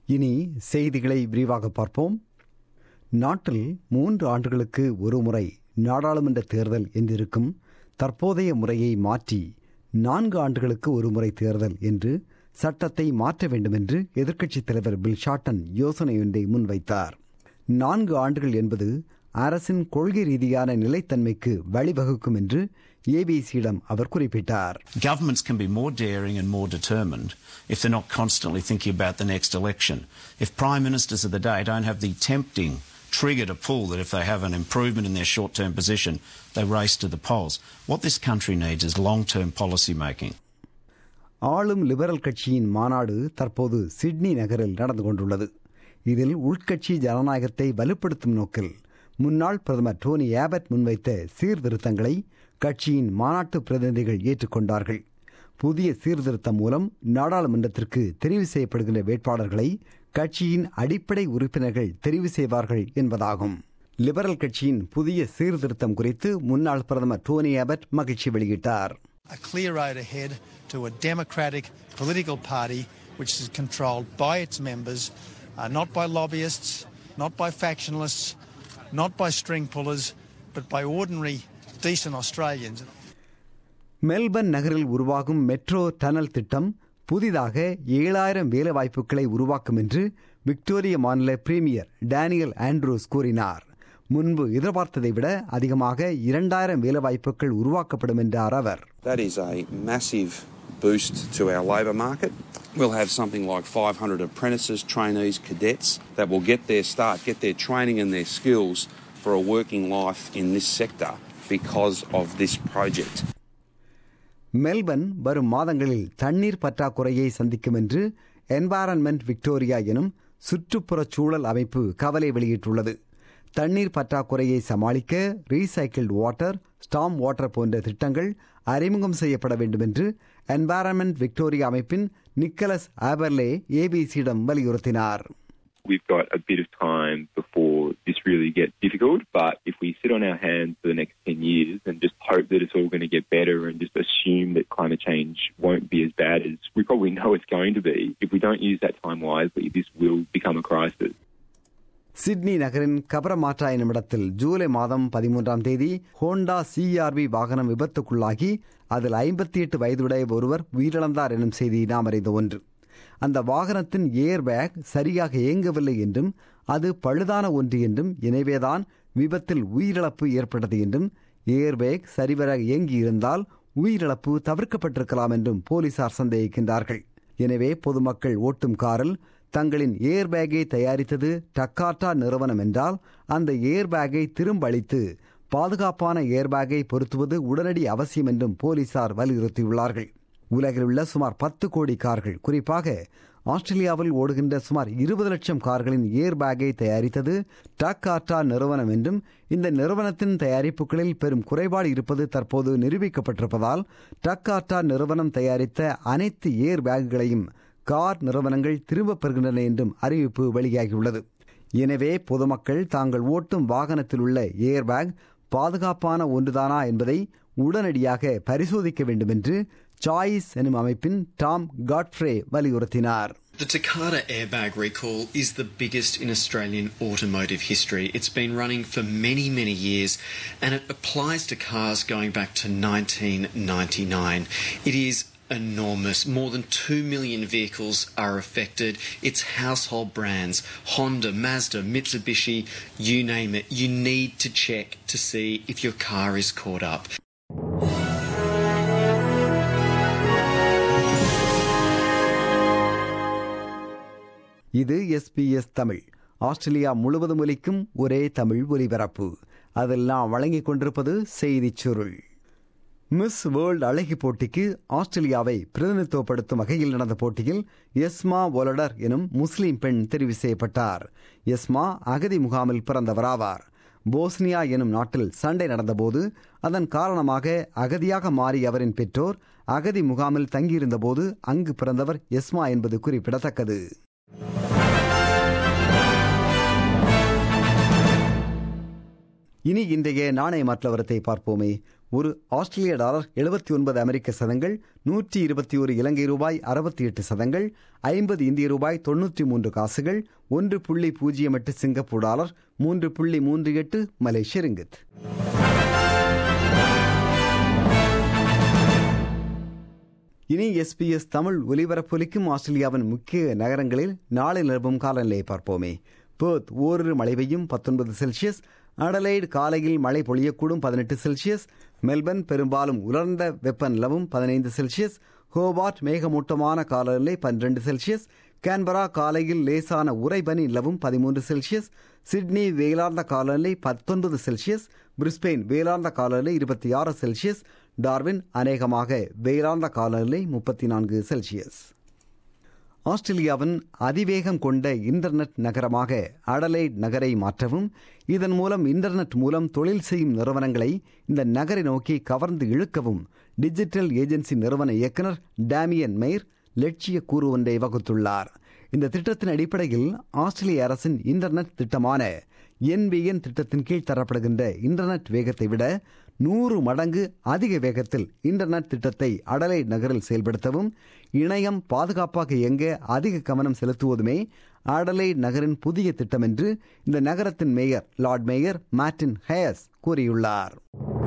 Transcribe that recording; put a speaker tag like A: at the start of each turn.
A: இனி செய்திகளை விரிவாக பார்ப்போம் நாட்டில் மூன்று ஆண்டுகளுக்கு ஒரு முறை நாடாளுமன்ற தேர்தல் என்றிருக்கும் தற்போதைய முறையை மாற்றி நான்கு ஆண்டுகளுக்கு ஒரு முறை தேர்தல் என்று சட்டத்தை மாற்ற வேண்டும் என்று எதிர்க்கட்சித் தலைவர் பில் ஷார்டன் யோசனை ஒன்றை முன்வைத்தார் நான்கு ஆண்டுகள் என்பது அரசின் கொள்கை ரீதியான நிலைத்தன்மைக்கு வழிவகுக்கும் என்று ஏபிசியிடம் அவர் குறிப்பிட்டார்
B: Governments can be more daring and more determined if they're not constantly thinking about the next election. If prime ministers of the day don't have the tempting trigger to pull that if they have an improvement in their short-term position, they race to the polls. What this country needs is long-term policy making.
A: ஆளும் liberal கட்சியின் மாநாடு தற்போது Sydney நகரில் நடந்து கொண்டுள்ளது இதில் உள்கட்சி ஜனநாயகத்தை வலுப்படுத்தும் நோக்கில் முன்னாள் பிரதமர் டோனி ஏபட் முன்வைத்த சீர்திருத்தங்களை கட்சியின் மாநாட்டு பிரதிநிதிகள் ஏற்றுக்கொண்டார்கள் புதிய சீர்திருத்தம் மூலம் நாடாளுமன்றத்திற்கு தெரிவு செய்யப்படுகின்ற வேட்பாளர்களை கட்சியின் அடிப்படை உறுப்பினர்கள் தெரிவு செய்வார்கள் என்பதாகும் லிபரல் கட்சியின் புதிய சீர்திருத்தம் குறித்து முன்னாள் பிரதமர் டோனி ஏபட் மகிழ்ச்சி வெளியிட்டார்
C: a clear road ahead to a democratic political party which is controlled by its members, uh, not by lobbyists, not by factionalists, not by string pullers, but by ordinary, decent Australians.
A: Melbourne நகரில் உருவாகும் metro tunnel திட்டம் புதிதாக ஏழாயிரம் வேலைவாய்ப்புகளை உருவாக்கும் என்று Victoria மாநில premier Daniel Andrews கூறினார் முன்பு எதிர்பார்த்ததை விட அதிகமாக இரண்டாயிரம் வேலைவாய்ப்புகள் உருவாக்கப்படும் என்றார் அவர்
D: That is a massive boost to our labour market. We'll have something like 500 apprentices, trainees, cadets that will get their start, get their training and their skills for a working life in this sector because of this project.
A: Melbourne வரும் மாதங்களில் தண்ணீர் பற்றாக்குறையை சந்திக்கும் என்று environment Victoria எனும் சுற்றுப்புறச் சூழல் அமைப்பு கவலை வெளியிட்டுள்ளது தண்ணீர் பற்றாக்குறையை சமாளிக்க ரீசைக்கிள்டு வாட்டர் ஸ்டாம் வாட்டர் போன்ற திட்டங்கள் அறிமுகம் செய்யப்பட வேண்டும் என்று என்வாரன்மெண்ட் விக்டோரியா அமைப்பின் நிக்கலஸ் ஆபர்லே ஏபிசியிடம் வலியுறுத்தினார்
E: We've got a bit of time before this really gets difficult, but if we sit on our hands for the next 10 years and just hope that it's all going to get better and just assume that climate change won't be as bad as we probably know it's going to be, if we don't use that time wisely, this will become a crisis.
A: Sydney நகரின் Cabramatta எனும் இடத்தில் ஜூலை மாதம் பதிமூன்றாம் தேதி Honda CRV வாகனம் விபத்துக்குள்ளாகி அதில் ஐம்பத்தி எட்டு வயதுடைய ஒருவர் உயிரிழந்தார் எனும் செய்தி நாம் அறிந்த ஒன்று அந்த வாகனத்தின் ஏர் பேக் சரியாக இயங்கவில்லை என்றும் அது பழுதான ஒன்று என்றும் எனவேதான் விபத்தில் உயிரிழப்பு ஏற்பட்டது என்றும் ஏர் பேக் சரிவர இயங்கியிருந்தால் உயிரிழப்பு தவிர்க்கப்பட்டிருக்கலாம் என்றும் போலீசார் சந்தேகிக்கின்றார்கள் எனவே பொதுமக்கள் ஓட்டும் காரில் தங்களின் ஏர் பேக்கை தயாரித்தது டக்காட்டா நிறுவனம் என்றால் அந்த ஏர் பேக்கை திரும்ப அளித்து பாதுகாப்பான ஏர் பேக்கை பொருத்துவது உடனடி அவசியம் என்றும் போலீசார் வலியுறுத்தியுள்ளார்கள் உலகில் உள்ள சுமார் பத்து கோடி கார்கள் குறிப்பாக ஆஸ்திரேலியாவில் ஓடுகின்ற சுமார் இருபது லட்சம் கார்களின் ஏர் பேக்கை தயாரித்தது டாக்காட்டா நிறுவனம் என்றும் இந்த நிறுவனத்தின் தயாரிப்புகளில் பெரும் குறைபாடு இருப்பது தற்போது நிரூபிக்கப்பட்டிருப்பதால் டக்காட்டா நிறுவனம் தயாரித்த அனைத்து ஏர் பேக்குகளையும் கார் நிறுவனங்கள் திரும்பப் பெறுகின்றன என்றும் அறிவிப்பு வெளியாகியுள்ளது எனவே பொதுமக்கள் தாங்கள் ஓட்டும் வாகனத்தில் உள்ள ஏர்பேக் பாதுகாப்பான ஒன்றுதானா என்பதை உடனடியாக பரிசோதிக்க வேண்டும் என்று சாய்ஸ் எனும் அமைப்பின் டாம் காட்ஃப்ரே வலியுறுத்தினார்
F: The Takata airbag recall is the biggest in Australian automotive history. It's been running for many, many years and it applies to cars going back to 1999. It is enormous. More than 2 million vehicles are affected. It's household brands Honda, Mazda, Mitsubishi, you name it. You need to check to see if your car is caught up.
A: இது SBS Tamil Australia முழுவதும் ஒலிக்கும் ஒரே தமிழ் ஒலிபரப்பு அதில் நாம் வழங்கிக் கொண்டிருப்பது செய்திச் சுருள் மிஸ் வேர்ல்டு அழகி போட்டிக்கு ஆஸ்திரேலியாவை பிரதிநிதித்துவப்படுத்தும் வகையில் நடந்த போட்டியில் எஸ்மா ஒலடர் எனும் முஸ்லிம் பெண் தெரிவு செய்யப்பட்டார் எஸ்மா அகதி முகாமில் பிறந்தவராவார் போஸ்னியா எனும் நாட்டில் சண்டை நடந்தபோது அதன் காரணமாக அகதியாக மாறிய அவரின் பெற்றோர் அகதி முகாமில் தங்கியிருந்தபோது அங்கு பிறந்தவர் எஸ்மா என்பது குறிப்பிடத்தக்கது இனி இன்றைய நாணய மாற்ற வரத்தை பார்ப்போமே ஒரு ஆஸ்திரேலிய டாலர் எழுபத்தி ஒன்பது அமெரிக்க சதங்கள் நூற்றி இருபத்தி ஒரு இலங்கை ரூபாய் அறுபத்தி எட்டு சதங்கள் ஐம்பது இந்திய ரூபாய் தொன்னூற்றி மூன்று காசுகள் ஒன்று புள்ளி பூஜ்ஜியம் எட்டு சிங்கப்பூர் டாலர் மூன்று புள்ளி மூன்று எட்டு மலேசிய ரிங்கித் இனி எஸ்பிஎஸ் தமிழ் ஒலிபரப்பொலிக்கும் ஆஸ்திரேலியாவின் முக்கிய நகரங்களில் நாளை நிலவும் காலநிலையை பார்ப்போமே பேர்த் ஓரிரு மழை பெய்யும் பத்தொன்பது செல்சியஸ் அடலைடு காலையில் மழை பொழியக்கூடும் பதினெட்டு செல்சியஸ் மெல்பர்ன் பெரும்பாலும் உலர்ந்த வெப்ப நிலவும் பதினைந்து செல்சியஸ் ஹோபார்ட் மேகமூட்டமான காலநிலை பன்னிரண்டு செல்சியஸ் கேன்பரா காலையில் லேசான உறைபனி நிலவும் பதிமூன்று செல்சியஸ் சிட்னி வேளார்ந்த காலநிலை பத்தொன்பது செல்சியஸ் பிரிஸ்பெயின் வேளார்ந்த காலநிலை இருபத்தி ஆறு செல்சியஸ் டார்வின் அநேகமாக வெயிலார்ந்த காலநிலை முப்பத்தி நான்கு செல்சியஸ் ஆஸ்திரேலியாவின் அதிவேகம் கொண்ட இன்டர்நெட் நகரமாக அடலைட் நகரை மாற்றவும் இதன் மூலம் இன்டர்நெட் மூலம் தொழில் செய்யும் நிறுவனங்களை இந்த நகரை நோக்கி கவர்ந்து இழுக்கவும் டிஜிட்டல் ஏஜென்சி நிறுவன இயக்குநர் டேமியன் மெய்ர் லட்சிய கூறு ஒன்றை வகுத்துள்ளார் இந்த திட்டத்தின் அடிப்படையில் ஆஸ்திரேலிய அரசின் இன்டர்நெட் திட்டமான என்பிஎன் திட்டத்தின் கீழ் தரப்படுகின்ற இன்டர்நெட் வேகத்தை விட நூறு மடங்கு அதிக வேகத்தில் இன்டர்நெட் திட்டத்தை அடலை நகரில் செயல்படுத்தவும் இணையம் பாதுகாப்பாக இயங்க அதிக கவனம் செலுத்துவதுமே அடலை நகரின் புதிய திட்டம் என்று இந்த நகரத்தின் mayor lord mayor Martin Hayes கூறியுள்ளார்